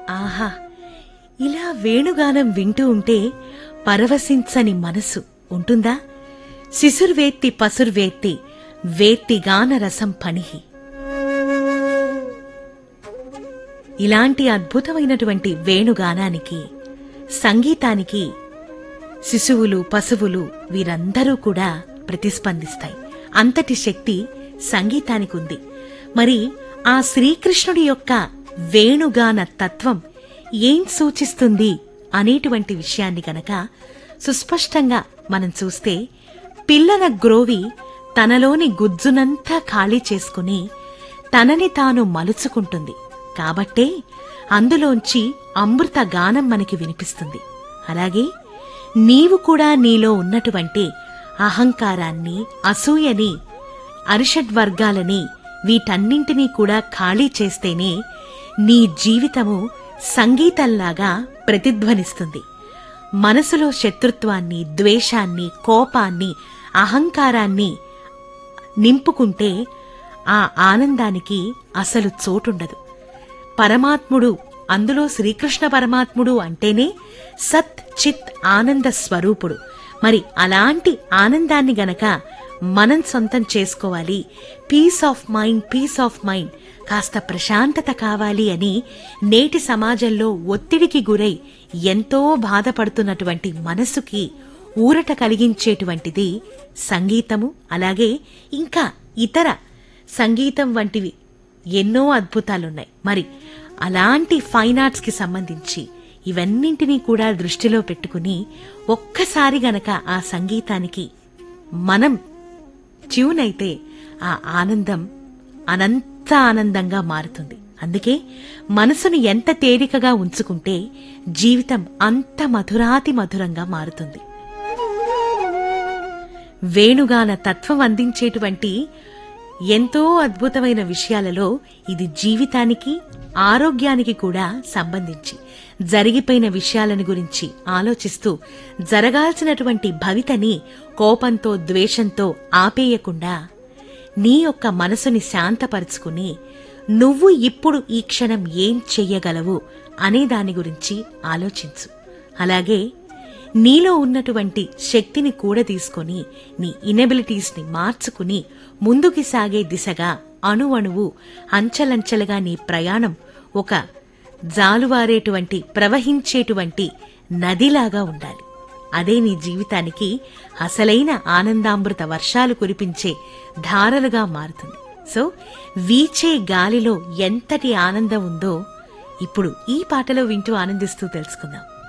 ఆహా ఇలా వేణుగానం వింటూ ఉంటే పరవశించని మనసు ఉంటుందా శిశుర్వేత్తి పసుర్వేత్తి వేత్తి గాన రసం పణిహి ఇలాంటి అద్భుతమైనటువంటి వేణుగానానికి సంగీతానికి శిశువులు పశువులు వీరందరూ కూడా ప్రతిస్పందిస్తాయి అంతటి శక్తి సంగీతానికి ఉంది మరి ఆ శ్రీకృష్ణుడి యొక్క వేణుగాన తత్వం ఏం సూచిస్తుంది అనేటువంటి విషయాన్ని గనక సుస్పష్టంగా మనం చూస్తే పిల్లల గ్రోవి తనలోని గుజ్జునంతా ఖాళీ చేసుకుని తనని తాను మలుచుకుంటుంది కాబట్టే అందులోంచి అమృత గానం మనకి వినిపిస్తుంది అలాగే నీవు కూడా నీలో ఉన్నటువంటి అహంకారాన్ని అసూయని అరిషడ్వర్గాలని వీటన్నింటినీ కూడా ఖాళీ చేస్తేనే నీ జీవితము సంగీతంలాగా ప్రతిధ్వనిస్తుంది మనసులో శత్రుత్వాన్ని ద్వేషాన్ని కోపాన్ని అహంకారాన్ని నింపుకుంటే ఆ ఆనందానికి అసలు చోటుండదు పరమాత్ముడు అందులో శ్రీకృష్ణ పరమాత్ముడు అంటేనే సత్ చిత్ ఆనంద స్వరూపుడు మరి అలాంటి ఆనందాన్ని గనక మనం సొంతం చేసుకోవాలి peace of mind peace of mind కాస్త ప్రశాంతత కావాలి అని నేటి సమాజంలో ఒత్తిడికి గురై ఎంతో బాధపడుతున్నటువంటి మనసుకి ఊరట కలిగించేటువంటిది సంగీతము అలాగే ఇంకా ఇతర సంగీతం వంటివి ఎన్నో అద్భుతాలున్నాయి మరి అలాంటి ఫైన్ ఆర్ట్స్ కి సంబంధించి ఇవన్నింటినీ కూడా దృష్టిలో పెట్టుకుని ఒక్కసారి గనక ఆ సంగీతానికి మనం ట్యూన్ అయితే ఆ ఆనందం అనంత ఆనందంగా మారుతుంది అందుకే మనసును ఎంత తేలికగా ఉంచుకుంటే జీవితం అంత మధురాతి మధురంగా మారుతుంది వేణుగాన తత్వం అందించేటువంటి ఎంతో అద్భుతమైన విషయాలలో ఇది జీవితానికి ఆరోగ్యానికి కూడా సంబంధించి జరిగిపోయిన విషయాలను గురించి ఆలోచిస్తూ జరగాల్సినటువంటి భవితని కోపంతో ద్వేషంతో ఆపేయకుండా నీ యొక్క మనసుని శాంతపరుచుకుని నువ్వు ఇప్పుడు ఈ క్షణం ఏం చెయ్యగలవు అనే దాని గురించి ఆలోచించు అలాగే నీలో ఉన్నటువంటి శక్తిని కూడా తీసుకొని నీ ఇనబిలిటీస్ ని మార్చుకుని ముందుకి సాగే దిశగా అణువణువు అంచెలంచెలుగా నీ ప్రయాణం ఒక జాలువారేటువంటి ప్రవహించేటువంటి నదిలాగా ఉండాలి అదే నీ జీవితానికి అసలైన ఆనందామృత వర్షాలు కురిపించే ధారలుగా మారుతుంది సో వీచే గాలిలో ఎంతటి ఆనందం ఉందో ఇప్పుడు ఈ పాటలో వింటూ ఆనందిస్తూ తెలుసుకుందాం